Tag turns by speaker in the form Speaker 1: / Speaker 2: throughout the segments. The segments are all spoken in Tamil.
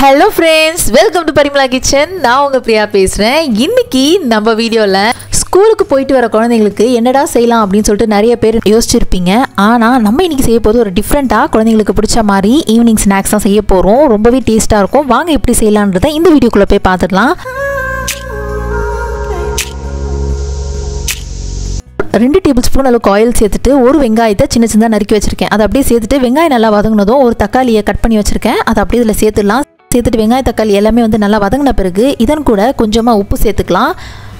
Speaker 1: hello friends welcome to Parimala kitchen நான் உங்கள் பிரியா பேசுகிறேன் இன்னைக்கு நம்ம வீடியோவில் ஸ்கூலுக்கு போயிட்டு வர குழந்தைங்களுக்கு என்னடா செய்யலாம் அப்படின்னு சொல்லிட்டு நிறைய பேர் யோசிச்சிருப்பீங்க ஆனால் நம்ம இன்னைக்கு செய்ய போது ஒரு டிஃப்ரெண்ட்டாக குழந்தைங்களுக்கு பிடிச்ச மாதிரி ஈவினிங் ஸ்நாக்ஸ் தான் செய்ய போகிறோம் ரொம்பவே டேஸ்ட்டாக இருக்கும் வாங்க எப்படி செய்யலான்றதை இந்த வீடியோக்குள்ளே போய் பார்த்துடலாம் ரெண்டு டேபிள் ஸ்பூன் அளவுக்கு ஆயில் சேர்த்துட்டு ஒரு வெங்காயத்தை சின்ன சின்னதாக நறுக்கி வச்சிருக்கேன் அதை அப்படியே சேர்த்துட்டு வெங்காயம் நல்லா வதங்கினதும் ஒரு தக்காளியை கட் பண்ணி வச்சிருக்கேன் அதை அப்படியே இதில் சேர்த்துடலாம் சேர்த்துட்டு வெங்காய தக்காளி எல்லாமே வந்து நல்லா வதங்கின பிறகு இதன் கூட கொஞ்சமாக உப்பு சேர்த்துக்கலாம்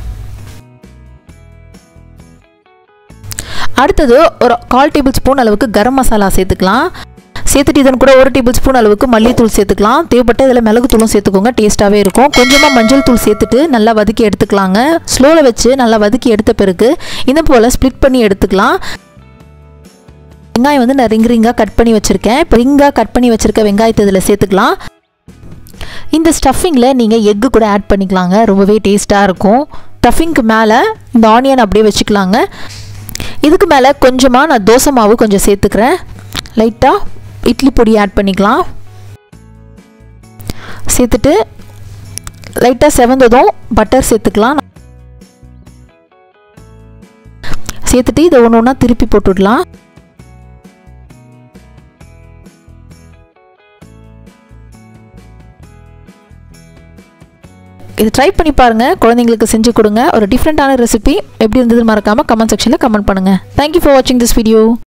Speaker 1: அடுத்தது ஒரு கால் டேபிள் ஸ்பூன் அளவுக்கு கரம் மசாலா சேர்த்துக்கலாம் சேர்த்துட்டு இதன் கூட ஒரு டேபிள் ஸ்பூன் அளவுக்கு மல்லித்தூள் சேர்த்துக்கலாம் தேவைப்பட்ட இதில் மிளகுத்தூளும் சேர்த்துக்கோங்க டேஸ்ட்டாகவே இருக்கும் கொஞ்சமாக மஞ்சள் தூள் சேர்த்துட்டு நல்லா வதக்கி எடுத்துக்கலாங்க ஸ்லோவில் வச்சு நல்லா வதக்கி எடுத்த பிறகு இந்த போல் ஸ்ப்ளிட் பண்ணி எடுத்துக்கலாம் வெங்காயம் வந்து நான் ரிங் ரிங்காக கட் பண்ணி வச்சுருக்கேன் இப்போ ரிங்காக கட் பண்ணி வச்சுருக்க வெங்காயத்தை இதில் சேர்த்துக்கலாம் இந்த ஸ்டஃபிங்கில் நீங்கள் எக்கு கூட ஆட் பண்ணிக்கலாங்க ரொம்பவே டேஸ்ட்டாக இருக்கும் ஸ்டஃபிங்க்கு மேலே இந்த ஆனியன் அப்படியே வச்சுக்கலாங்க இதுக்கு மேலே கொஞ்சமாக நான் தோசை மாவு கொஞ்சம் சேர்த்துக்கிறேன் லைட்டாக இட்லி பொடி ஆட் பண்ணிக்கலாம் சேர்த்துட்டு லைட்டாக செவந்ததும் பட்டர் சேர்த்துக்கலாம் சேர்த்துட்டு இதை ஒன்று ஒன்றா திருப்பி போட்டுடலாம் இது ட்ரை பண்ணி பாருங்கள் குழந்தைங்களுக்கு செஞ்சு கொடுங்க ஒரு டிஃப்ரெண்ட்டான ரெசிபி எப்படி இருந்ததுன்னு மறக்காமல் கமெண்ட் செக்ஷனில் கமெண்ட் பண்ணுங்கள் தேங்க்யூ ஃபார் வாட்சிங் திஸ் வீடியோ